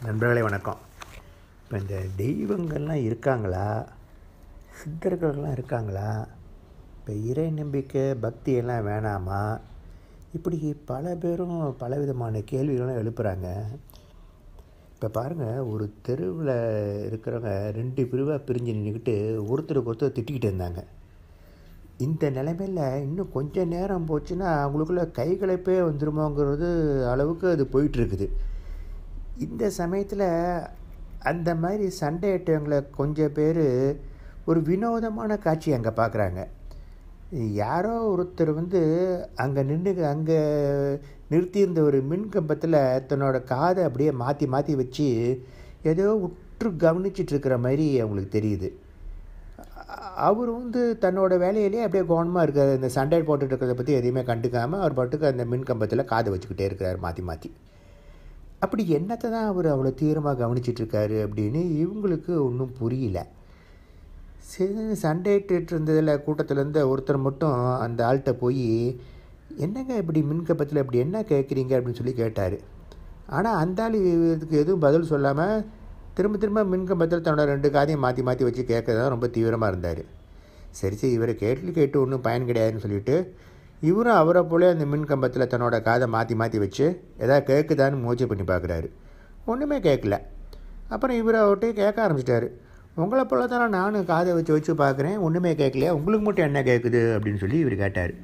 நண்பர்களே வணக்கம் இப்போ இந்த தெய்வங்கள்லாம் இருக்காங்களா சித்தர்கள்லாம் இருக்காங்களா இப்போ இறை நம்பிக்கை பக்தி எல்லாம் வேணாமா இப்படி பல பேரும் பலவிதமான கேள்விகளும் எழுப்புகிறாங்க இப்போ பாருங்கள் ஒரு தெருவில் இருக்கிறவங்க ரெண்டு பிரிவாக பிரிஞ்சு நின்றுக்கிட்டு ஒருத்தருக்கு ஒருத்தர் திட்டிக்கிட்டு இருந்தாங்க இந்த நிலைமையில் இன்னும் கொஞ்சம் நேரம் போச்சுன்னா அவங்களுக்குள்ள கைகளைப்பே வந்துருமோங்கிறது அளவுக்கு அது போயிட்டுருக்குது இந்த சமயத்தில் அந்த மாதிரி சண்டையிட்டவங்களை கொஞ்சம் பேர் ஒரு வினோதமான காட்சி அங்கே பார்க்குறாங்க யாரோ ஒருத்தர் வந்து அங்கே நின்று அங்கே நிறுத்தியிருந்த ஒரு மின் கம்பத்தில் தன்னோட காதை அப்படியே மாற்றி மாற்றி வச்சு ஏதோ உற்று கவனிச்சிட்டு இருக்கிற மாதிரி அவங்களுக்கு தெரியுது அவர் வந்து தன்னோட வேலையிலேயே அப்படியே கவனமாக இருக்கார் இந்த சண்டை போட்டுட்டு இருக்கிறத பற்றி எதையுமே கண்டுக்காமல் அவர் பாட்டுக்கு அந்த மின் கம்பத்தில் காதை வச்சுக்கிட்டே இருக்கிறார் மாற்றி மாற்றி அப்படி என்னத்தை தான் அவர் அவ்வளோ தீவிரமாக கவனிச்சிட்ருக்காரு அப்படின்னு இவங்களுக்கு ஒன்றும் புரியல சரி சண்டையிட்டு இருந்ததில் கூட்டத்திலேருந்து ஒருத்தர் மட்டும் அந்த ஆள்கிட்ட போய் என்னங்க இப்படி மின் கம்பத்தில் இப்படி என்ன கேட்குறீங்க அப்படின்னு சொல்லி கேட்டார் ஆனால் அந்த ஆள் இதுக்கு எதுவும் பதில் சொல்லாமல் திரும்ப திரும்ப மின் கம்பத்தில் தன்னோட ரெண்டு காதையும் மாற்றி மாற்றி வச்சு கேட்கறதா ரொம்ப தீவிரமாக இருந்தார் சரி சரி இவரை கேட்டு கேட்டு ஒன்றும் பயன் கிடையாதுன்னு சொல்லிட்டு இவரும் அவரை போல அந்த மின் கம்பத்தில் தன்னோட காதை மாற்றி மாற்றி வச்சு எதாவது கேட்குதான்னு முயற்சி பண்ணி பார்க்குறாரு ஒன்றுமே கேட்கல அப்புறம் இவர் அவர்கிட்ட கேட்க ஆரம்பிச்சிட்டாரு உங்களை போல தானே நானும் காதை வச்சு வச்சு பார்க்குறேன் ஒன்றுமே கேட்கலையா உங்களுக்கு மட்டும் என்ன கேட்குது அப்படின்னு சொல்லி இவர் கேட்டார்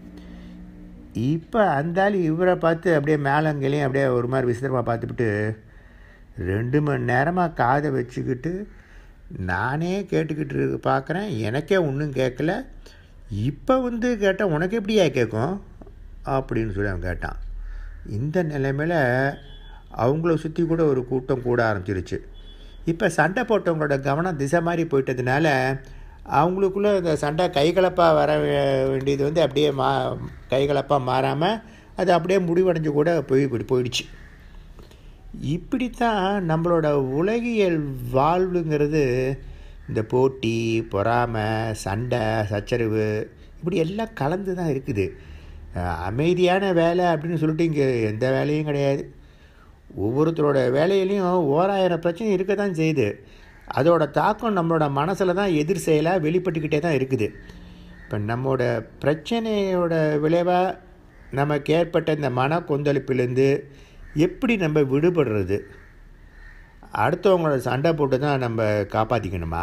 இப்போ அந்த ஆள் இவரை பார்த்து அப்படியே மேலங்களையும் அப்படியே ஒரு மாதிரி விசித்திரமாக பார்த்துக்கிட்டு ரெண்டு மணி நேரமாக காதை வச்சுக்கிட்டு நானே கேட்டுக்கிட்டு பார்க்குறேன் எனக்கே ஒன்றும் கேட்கல இப்போ வந்து கேட்டால் உனக்கு எப்படியா கேட்கும் அப்படின்னு சொல்லி அவன் கேட்டான் இந்த நிலைமையில் அவங்கள சுற்றி கூட ஒரு கூட்டம் கூட ஆரம்பிச்சிருச்சு இப்போ சண்டை போட்டவங்களோட கவனம் திசை மாதிரி போயிட்டதுனால அவங்களுக்குள்ளே இந்த சண்டை கைகலப்பாக வர வேண்டியது வந்து அப்படியே மா கைகலப்பாக மாறாமல் அது அப்படியே முடிவடைஞ்சு கூட போய் இப்படி போயிடுச்சு இப்படித்தான் நம்மளோட உலகியல் வாழ்வுங்கிறது இந்த போட்டி பொறாமை சண்டை சச்சரவு இப்படி எல்லாம் கலந்து தான் இருக்குது அமைதியான வேலை அப்படின்னு சொல்லிட்டு இங்கே எந்த வேலையும் கிடையாது ஒவ்வொருத்தரோட வேலையிலையும் ஓராயிரம் பிரச்சனை இருக்க தான் செய்யுது அதோட தாக்கம் நம்மளோட மனசில் தான் எதிர் செயலாக வெளிப்பட்டுக்கிட்டே தான் இருக்குது இப்போ நம்மளோட பிரச்சனையோட விளைவாக நமக்கு ஏற்பட்ட இந்த மன கொந்தளிப்பிலேருந்து எப்படி நம்ம விடுபடுறது அடுத்தவங்களோட சண்டை போட்டு தான் நம்ம காப்பாற்றிக்கணுமா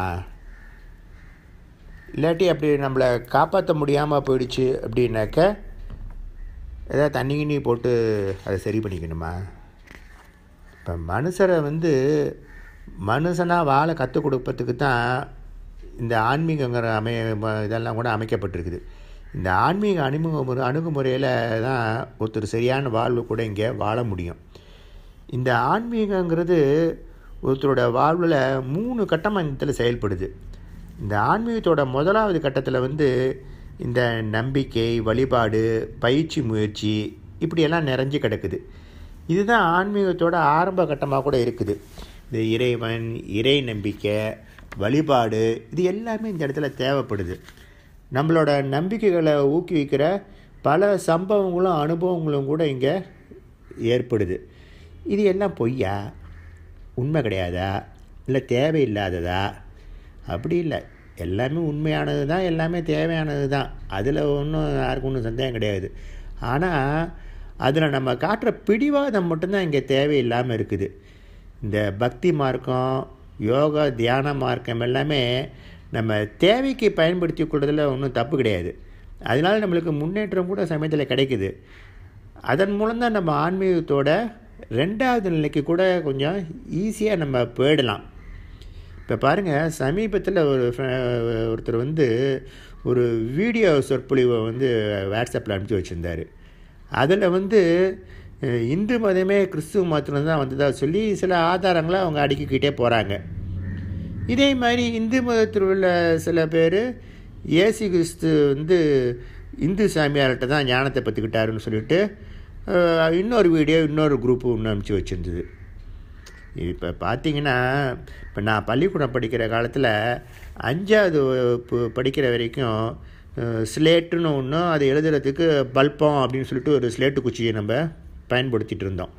இல்லாட்டி அப்படி நம்மளை காப்பாற்ற முடியாமல் போயிடுச்சு அப்படின்னாக்க ஏதாவது தண்ணி கிண்ணி போட்டு அதை சரி பண்ணிக்கணுமா இப்போ மனுஷரை வந்து மனுஷனாக வாழ கற்றுக் கொடுப்பதுக்கு தான் இந்த ஆன்மீகங்கிற அமைய இதெல்லாம் கூட அமைக்கப்பட்டிருக்குது இந்த ஆன்மீக அணுகுமுறை அணுகுமுறையில் தான் ஒருத்தர் சரியான வாழ்வு கூட இங்கே வாழ முடியும் இந்த ஆன்மீகங்கிறது ஒருத்தரோட வாழ்வில் மூணு கட்டமங்கத்தில் செயல்படுது இந்த ஆன்மீகத்தோட முதலாவது கட்டத்தில் வந்து இந்த நம்பிக்கை வழிபாடு பயிற்சி முயற்சி இப்படியெல்லாம் நிறைஞ்சு கிடக்குது இதுதான் ஆன்மீகத்தோட ஆரம்ப கட்டமாக கூட இருக்குது இந்த இறைவன் இறை நம்பிக்கை வழிபாடு இது எல்லாமே இந்த இடத்துல தேவைப்படுது நம்மளோட நம்பிக்கைகளை ஊக்குவிக்கிற பல சம்பவங்களும் அனுபவங்களும் கூட இங்கே ஏற்படுது இது எல்லாம் பொய்யா உண்மை கிடையாதா இல்லை தேவையில்லாததா அப்படி இல்லை எல்லாமே உண்மையானது தான் எல்லாமே தேவையானது தான் அதில் ஒன்றும் யாருக்கும் ஒன்றும் சந்தேகம் கிடையாது ஆனால் அதில் நம்ம காட்டுற பிடிவாதம் மட்டும்தான் இங்கே தேவையில்லாமல் இருக்குது இந்த பக்தி மார்க்கம் யோகா தியான மார்க்கம் எல்லாமே நம்ம தேவைக்கு பயன்படுத்தி கொள்றதில் ஒன்றும் தப்பு கிடையாது அதனால் நம்மளுக்கு முன்னேற்றம் கூட சமயத்தில் கிடைக்குது அதன் மூலம்தான் நம்ம ஆன்மீகத்தோட ரெண்டாவது நிலைக்கு கூட கொஞ்சம் ஈஸியாக நம்ம போயிடலாம் இப்போ பாருங்கள் சமீபத்தில் ஒரு ஒருத்தர் வந்து ஒரு வீடியோ சொற்பொழிவை வந்து வாட்ஸ்அப்பில் அனுப்பிச்சி வச்சுருந்தார் அதில் வந்து இந்து மதமே கிறிஸ்துவ மதத்தில் தான் வந்ததாக சொல்லி சில ஆதாரங்களை அவங்க அடுக்கிக்கிட்டே போகிறாங்க இதே மாதிரி இந்து மதத்தில் உள்ள சில பேர் ஏசு கிறிஸ்து வந்து இந்து சாமியார்கிட்ட தான் ஞானத்தை பற்றிக்கிட்டாருன்னு சொல்லிட்டு இன்னொரு வீடியோ இன்னொரு குரூப்பு ஒன்று அனுப்பிச்சி வச்சுருந்தது இப்போ பார்த்தீங்கன்னா இப்போ நான் பள்ளிக்கூடம் படிக்கிற காலத்தில் அஞ்சாவது வகுப்பு படிக்கிற வரைக்கும் ஸ்லேட்டுன்னு ஒன்றும் அதை எழுதுறதுக்கு பல்பம் அப்படின்னு சொல்லிட்டு ஒரு ஸ்லேட்டு குச்சியை நம்ம பயன்படுத்திகிட்டு இருந்தோம்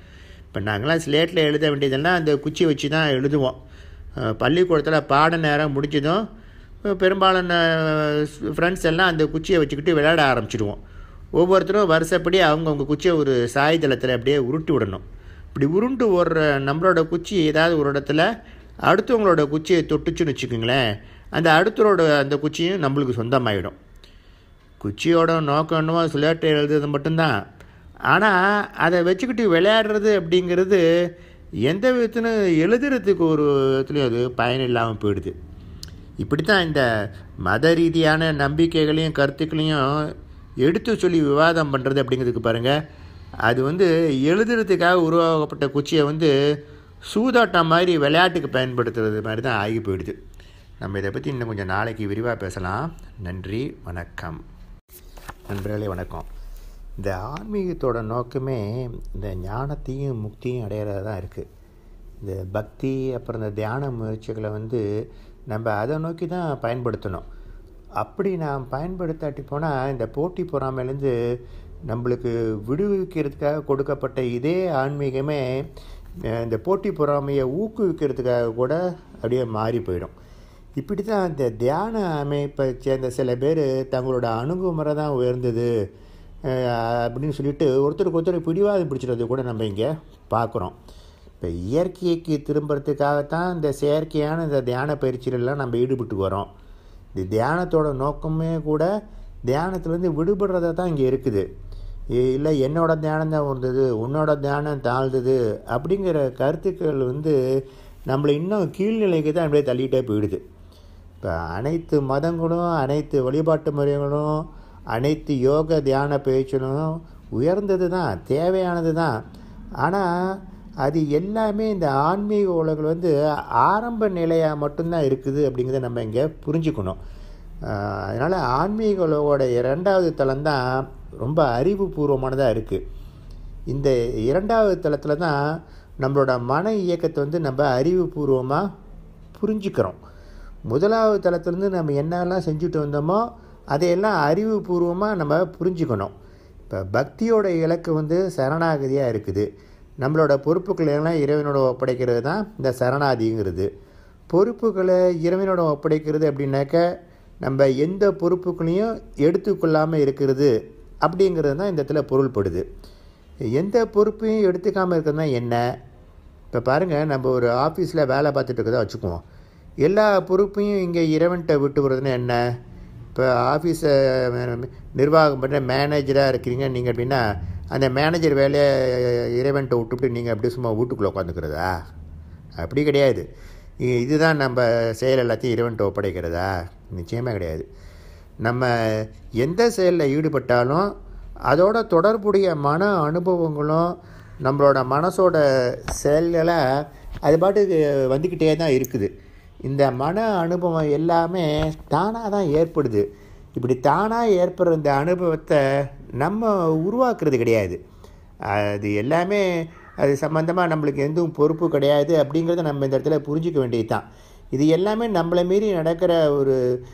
இப்போ நாங்களாம் ஸ்லேட்டில் எழுத வேண்டியதெல்லாம் அந்த குச்சி வச்சு தான் எழுதுவோம் அஹ் பள்ளிக்கூடத்தில் பாட நேரம் முடிஞ்சதும் அஹ் பெரும்பாலான ஃப்ரெண்ட்ஸ் எல்லாம் அந்த குச்சியை வச்சுக்கிட்டு விளையாட ஆரம்பிச்சிடுவோம் ஒவ்வொருத்தரும் வருஷப்படி அவங்கவுங்க குச்சியை ஒரு சாய்தளத்தில் அப்படியே உருட்டி விடணும் இப்படி உருண்டு ஓடுற நம்மளோட குச்சி ஏதாவது ஒரு இடத்துல அடுத்தவங்களோட குச்சியை தொட்டுச்சுன்னு வச்சுக்கோங்களேன் அந்த அடுத்தவரோட அந்த குச்சியும் நம்மளுக்கு சொந்தமாயிடும் குச்சியோட நோக்கம் என்னவோ ஸ்லேட்டை எழுதுறது மட்டும்தான் ஆனால் அதை வச்சுக்கிட்டு விளையாடுறது அப்படிங்கிறது எந்த விதத்திலும் எழுதுறதுக்கு ஒரு விதத்துலையும் அது பயன் இல்லாமல் போயிடுது இப்படி தான் இந்த மத ரீதியான நம்பிக்கைகளையும் கருத்துக்களையும் எடுத்து சொல்லி விவாதம் பண்ணுறது அப்படிங்கிறதுக்கு பாருங்கள் அது வந்து எழுதுறதுக்காக உருவாக்கப்பட்ட குச்சியை வந்து சூதாட்டம் மாதிரி விளையாட்டுக்கு பயன்படுத்துறது மாதிரி தான் ஆகி போயிடுது நம்ம இதை பற்றி இன்னும் கொஞ்சம் நாளைக்கு விரிவாக பேசலாம் நன்றி வணக்கம் நண்பர்களே வணக்கம் இந்த ஆன்மீகத்தோட நோக்கமே இந்த ஞானத்தையும் முக்தியும் அடையிறது தான் இருக்குது இந்த பக்தி அப்புறம் இந்த தியான முயற்சிகளை வந்து நம்ம அதை நோக்கி தான் பயன்படுத்தணும் அப்படி நாம் பயன்படுத்தாட்டி போனால் இந்த போட்டி பொறாமையிலேருந்து நம்மளுக்கு விடுவிக்கிறதுக்காக கொடுக்கப்பட்ட இதே ஆன்மீகமே அஹ், இந்த போட்டி பொறாமையை ஊக்குவிக்கிறதுக்காக கூட அப்படியே மாறி போயிடும் இப்படி தான் இந்த தியான அமைப்பை சேர்ந்த சில பேர் தங்களோட அணுகுமுறை தான் உயர்ந்தது அஹ், அப்படின்னு சொல்லிட்டு ஒருத்தருக்கு ஒருத்தர் பிடிவாதம் பிடிச்சிறது கூட நம்ம இங்கே பார்க்குறோம் இப்போ இயற்கைக்கு திரும்புறதுக்காகத்தான் இந்த செயற்கையான இந்த தியான பயிற்சிகளெல்லாம் நம்ம ஈடுபட்டு வரோம் இந்த தியானத்தோட நோக்கமே கூட தியானத்துலேருந்து விடுபடுறதா தான் இங்கே இருக்குது இ- இல்லை என்னோட தியானம் தான் உயர்ந்தது உன்னோட தியானம் தாழ்ந்தது அப்படிங்கிற கருத்துக்கள் வந்து நம்மளை இன்னும் கீழ்நிலைக்கு தான் அப்படியே தள்ளிட்டே போயிடுது இப்போ அனைத்து மதங்களும் அனைத்து வழிபாட்டு முறைகளும் அனைத்து யோக தியான பயிற்சிகளும் உயர்ந்தது தான் தேவையானது தான் ஆனால் அது எல்லாமே இந்த ஆன்மீக உலகில் வந்து ஆரம்ப நிலையாக மட்டும்தான் இருக்குது அப்படிங்கிறத நம்ம இங்கே புரிஞ்சுக்கணும் அதனால் ஆன்மீக உலகோட இரண்டாவது தளம்தான் ரொம்ப அறிவுபூர்வமானதாக இருக்குது இந்த இரண்டாவது தளத்தில் தான் நம்மளோட மன இயக்கத்தை வந்து நம்ம அறிவுபூர்வமாக புரிஞ்சுக்கிறோம் முதலாவது தளத்துலேருந்து நம்ம என்னெல்லாம் செஞ்சுட்டு வந்தோமோ அதையெல்லாம் அறிவுபூர்வமாக நம்ம புரிஞ்சுக்கணும் இப்போ பக்தியோட இலக்கு வந்து சரணாகதியாக இருக்குது நம்மளோட பொறுப்புகளை எல்லாம் இறைவனோட ஒப்படைக்கிறது தான் இந்த சரணாதிங்கிறது பொறுப்புகளை இறைவனோட ஒப்படைக்கிறது அப்படின்னாக்க நம்ம எந்த பொறுப்புகளையும் எடுத்துக்கொள்ளாமல் இருக்கிறது அப்படிங்கிறது தான் இந்த இடத்துல பொருள்படுது எந்த பொறுப்பையும் எடுத்துக்காமல் இருக்கிறது தான் என்ன இப்போ பாருங்கள் நம்ம ஒரு ஆஃபீஸில் வேலை பார்த்துட்டு இருக்கதா வச்சுக்குவோம் எல்லா பொறுப்பையும் இங்கே இறைவன்கிட்ட விட்டு விடுறதுன்னா என்ன இப்போ ஆஃபீஸை நிர்வாகம் பண்ணுற மேனேஜராக இருக்கிறீங்க நீங்கள் அப்படின்னா அந்த மேனேஜர் வேலையை இறைவன்கிட்ட விட்டுவிட்டு நீங்கள் அப்படியே சும்மா வீட்டுக்குள்ளே உட்காந்துக்கிறதா அப்படி கிடையாது இ- இதுதான் நம்ம செயல் எல்லாத்தையும் இறைவன்கிட்ட ஒப்படைக்கிறதா நிச்சயமாக கிடையாது நம்ம எந்த செயலில் ஈடுபட்டாலும் அதோட தொடர்புடைய மன அனுபவங்களும் நம்மளோட மனசோட செயல்களை அது பாட்டுக்கு வந்துக்கிட்டே தான் இருக்குது இந்த மன அனுபவம் எல்லாமே தானாக தான் ஏற்படுது இப்படி தானாக ஏற்படுற இந்த அனுபவத்தை நம்ம உருவாக்குறது கிடையாது அது எல்லாமே அது சம்மந்தமாக நம்மளுக்கு எதுவும் பொறுப்பு கிடையாது அப்படிங்கிறத நம்ம இந்த இடத்துல புரிஞ்சிக்க வேண்டியது தான் இது எல்லாமே நம்மளை மீறி நடக்கிற ஒரு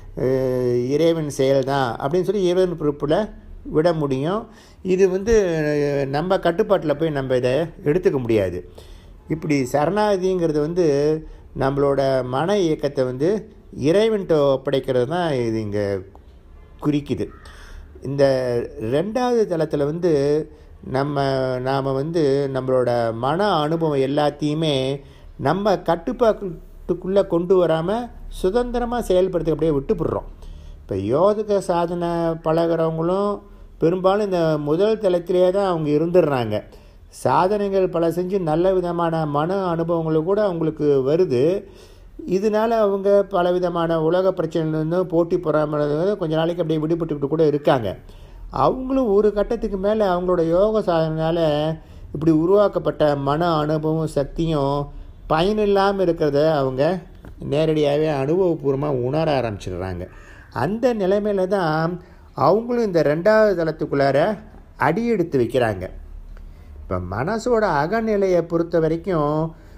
அஹ், இறைவன் செயல் தான் அப்படின்னு சொல்லி இறைவன் பொறுப்பில் விட முடியும் இது வந்து அஹ், நம்ம கட்டுப்பாட்டில் போய் நம்ம இதை எடுத்துக்க முடியாது இப்படி சரணாகதிங்கிறது வந்து நம்மளோட மன இயக்கத்தை வந்து இறைவன்கிட்ட ஒப்படைக்கிறது தான் இது இங்கே குறிக்குது இந்த ரெண்டாவது தளத்தில் வந்து நம்ம நாம் வந்து நம்மளோட மன அனுபவம் எல்லாத்தையுமே நம்ம கட்டுப்பாட்டுக்குள்ளே கொண்டு வராமல் சுதந்திரமாக செயல்படுத்த அப்படியே விட்டுப்படுறோம் இப்போ யோக சாதனை பழகிறவங்களும் பெரும்பாலும் இந்த முதல் தளத்திலே தான் அவங்க இருந்துடுறாங்க சாதனைகள் பல செஞ்சு நல்ல விதமான மன அனுபவங்கள் கூட அவங்களுக்கு வருது இதனால அவங்க பல விதமான உலக பிரச்சனைலேருந்தும் போட்டி பொறாமல் கொஞ்ச நாளைக்கு அப்படியே விடுபட்டுக்கிட்டு கூட இருக்காங்க அவங்களும் ஒரு கட்டத்துக்கு மேலே அவங்களோட யோக சாதனையால் இப்படி உருவாக்கப்பட்ட மன அனுபவம் சக்தியும் பயனில்லாமல் இருக்கிறத அவங்க நேரடியாகவே அனுபவபூர்வமாக உணர ஆரம்பிச்சிடுறாங்க அந்த நிலைமையில தான் அவங்களும் இந்த ரெண்டாவது தளத்துக்குள்ளார அடியெடுத்து வைக்கிறாங்க இப்போ மனசோட அகநிலையை பொறுத்த வரைக்கும்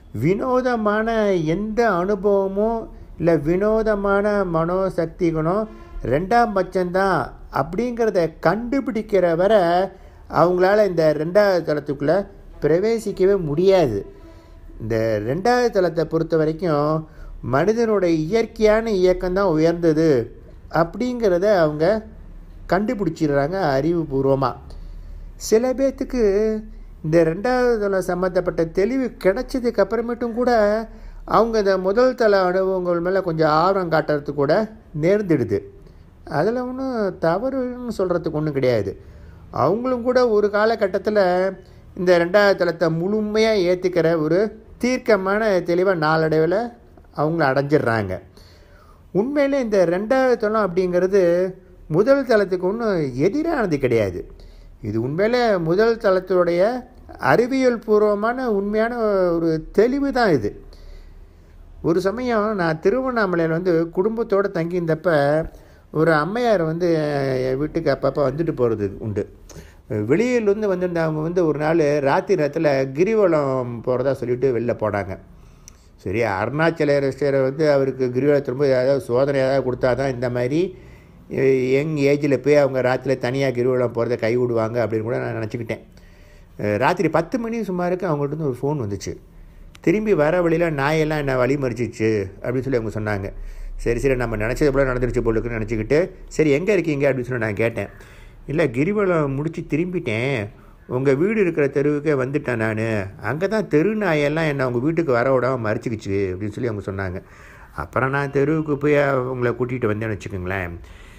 வினோதமான எந்த அனுபவமும் இல்லை வினோதமான மனோசக்திகளும் ரெண்டாம் பட்சம்தான் அப்படிங்கிறத கண்டுபிடிக்கிற வரை அவங்களால இந்த ரெண்டாவது தளத்துக்குள்ளே பிரவேசிக்கவே முடியாது இந்த ரெண்டாவது தளத்தை பொறுத்த வரைக்கும் மனிதனோட இயற்கையான இயக்கம்தான் உயர்ந்தது அப்படிங்கிறத அவங்க கண்டுபிடிச்சிடுறாங்க அறிவுபூர்வமாக சில பேர்த்துக்கு இந்த ரெண்டாவது தளம் சம்மந்தப்பட்ட தெளிவு கிடைச்சதுக்கு அப்புறமேட்டும் கூட அவங்க இந்த முதல் தள அனுபவங்கள் மேலே கொஞ்சம் ஆர்வம் காட்டுறதுக்கு கூட நேர்ந்துடுது அதில் ஒன்றும் தவறுன்னு சொல்கிறதுக்கு ஒன்றும் கிடையாது அவங்களும் கூட ஒரு காலகட்டத்தில் இந்த ரெண்டாவது தளத்தை முழுமையாக ஏற்றுக்கிற ஒரு தீர்க்கமான தெளிவாக நாளடைவில் அவங்கள அடைஞ்சிடுறாங்க உண்மையிலே இந்த ரெண்டாவது தளம் அப்படிங்கிறது முதல் தளத்துக்கு ஒன்றும் எதிரானது கிடையாது இது உண்மையிலே முதல் தளத்துடைய அறிவியல் பூர்வமான உண்மையான ஒரு தெளிவு தான் இது ஒரு சமயம் நான் திருவண்ணாமலையில் வந்து குடும்பத்தோடு தங்கியிருந்தப்ப ஒரு அம்மையார் வந்து என் வீட்டுக்கு அப்பப்போ வந்துட்டு போகிறது உண்டு வெளியிலேருந்து வந்திருந்த அவங்க வந்து ஒரு நாள் ராத்திரி நேரத்தில் கிரிவலம் போகிறதா சொல்லிட்டு வெளில போனாங்க சரி அருணாச்சலேஸ்வரர் வந்து அவருக்கு கிரிவலம் திரும்ப ஏதாவது சோதனை ஏதாவது கொடுத்தா தான் இந்த மாதிரி யங் ஏஜில் போய் அவங்க ராத்திரியில் தனியாக கிரிவலம் போகிறத கை விடுவாங்க அப்படின்னு கூட நான் நினச்சிக்கிட்டேன் ராத்திரி பத்து மணி சுமாருக்கு அவங்கள்ட்ட ஒரு ஃபோன் வந்துச்சு திரும்பி வர வழியில் நாயெல்லாம் என்ன வழி மறிச்சிச்சு அப்படின்னு சொல்லி அவங்க சொன்னாங்க சரி சரி நம்ம நினச்சது போல நடந்துருச்சு போலுக்குன்னு நினச்சிக்கிட்டு சரி எங்கே இருக்கீங்க அப்படின்னு சொல்லி நான் கேட்டேன் இல்லை கிரிவலம் முடித்து திரும்பிட்டேன் உங்கள் வீடு இருக்கிற தெருவுக்கே வந்துட்டேன் நான் அங்கே தான் தெரு நாயெல்லாம் என்னை அவங்க வீட்டுக்கு வர விடாமல் மறைச்சிக்கிச்சு அப்படின்னு சொல்லி அவங்க சொன்னாங்க அப்புறம் நான் தெருவுக்கு போய் அவங்கள கூட்டிகிட்டு வந்தேன்னு வச்சுக்கோங்களேன்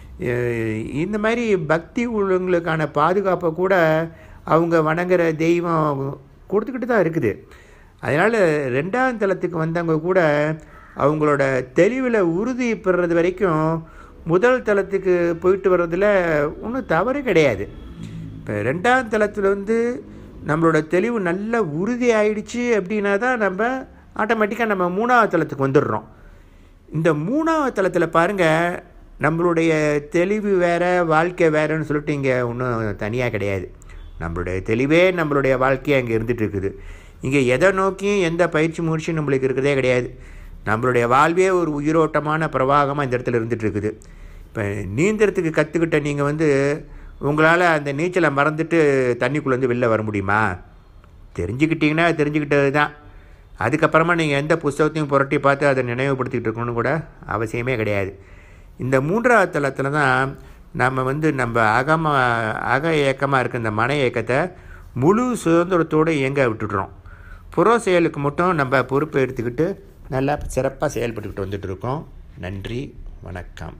இந்த மாதிரி பக்தி உள்ளவங்களுக்கான பாதுகாப்பை கூட அவங்க வணங்குற தெய்வம் கொடுத்துக்கிட்டு தான் இருக்குது அதனால் ரெண்டாம் தளத்துக்கு வந்தவங்க கூட அவங்களோட தெளிவில் உறுதி பெறுறது வரைக்கும் முதல் தளத்துக்கு போயிட்டு வர்றதில் ஒன்றும் தவறு கிடையாது இப்போ ரெண்டாம் தளத்தில் வந்து நம்மளோட தெளிவு நல்ல உறுதி ஆயிடுச்சு அப்படின்னா தான் நம்ம ஆட்டோமேட்டிக்காக நம்ம மூணாவது தளத்துக்கு வந்துடுறோம் இந்த மூணாவது தளத்தில் பாருங்கள் நம்மளுடைய தெளிவு வேறு வாழ்க்கை வேறுன்னு சொல்லிட்டு இங்கே ஒன்றும் தனியாக கிடையாது நம்மளுடைய தெளிவே நம்மளுடைய வாழ்க்கையாக இங்கே இருந்துகிட்டு இருக்குது இங்கே எதை நோக்கியும் எந்த பயிற்சி முயற்சியும் நம்மளுக்கு இருக்கிறதே கிடையாது நம்மளுடைய வாழ்வே ஒரு உயிரோட்டமான பிரவாகமாக இந்த இடத்துல இருந்துகிட்டு இருக்குது இப்போ நீந்தறதுக்கு கற்றுக்கிட்ட நீங்கள் வந்து உங்களால் அந்த நீச்சலை மறந்துட்டு தண்ணிக்குள்ளேருந்து வெளில வர முடியுமா தெரிஞ்சுக்கிட்டிங்கன்னா தெரிஞ்சுக்கிட்டது தான் அதுக்கப்புறமா நீங்கள் எந்த புஸ்தகத்தையும் புரட்டி பார்த்து அதை நினைவுபடுத்திக்கிட்டு இருக்கணும்னு கூட அவசியமே கிடையாது இந்த மூன்றாவது தளத்தில் தான் நம்ம வந்து நம்ம அகம அக இயக்கமாக இருக்க இந்த மன இயக்கத்தை முழு சுதந்திரத்தோடு இயங்க விட்டுடுறோம் புற செயலுக்கு மட்டும் நம்ம பொறுப்பை எடுத்துக்கிட்டு நல்லா சிறப்பாக செயல்பட்டுக்கிட்டு வந்துட்டு இருக்கோம் நன்றி வணக்கம்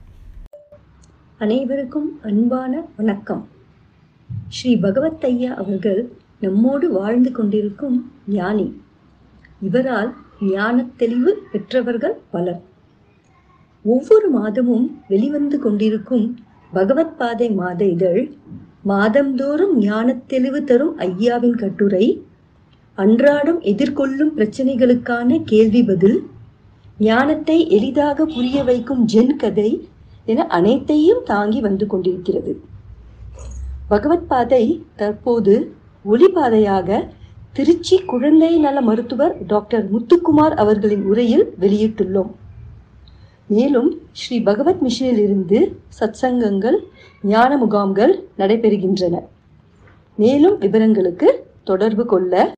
அனைவருக்கும் அன்பான வணக்கம் ஸ்ரீ பகவத் ஐயா அவர்கள் நம்மோடு வாழ்ந்து கொண்டிருக்கும் ஞானி இவரால் ஞானத் தெளிவு பெற்றவர்கள் பலர் ஒவ்வொரு மாதமும் வெளிவந்து கொண்டிருக்கும் பகவத் பாதை மாத இதழ் மாதந்தோறும் ஞானத் தெளிவு தரும் ஐயாவின் கட்டுரை அன்றாடம் எதிர்கொள்ளும் பிரச்சனைகளுக்கான கேள்வி பதில் ஞானத்தை எளிதாக புரிய வைக்கும் ஜென் கதை என அனைத்தையும் தாங்கி வந்து கொண்டிருக்கிறது பகவத் பாதை தற்போது ஒளிபாதையாக திருச்சி குழந்தை நல மருத்துவர் டாக்டர் முத்துக்குமார் அவர்களின் உரையில் வெளியிட்டுள்ளோம் மேலும் ஸ்ரீ பகவத் மிஷனில் இருந்து சத்சங்கங்கள் ஞான முகாம்கள் நடைபெறுகின்றன மேலும் விவரங்களுக்கு தொடர்பு கொள்ள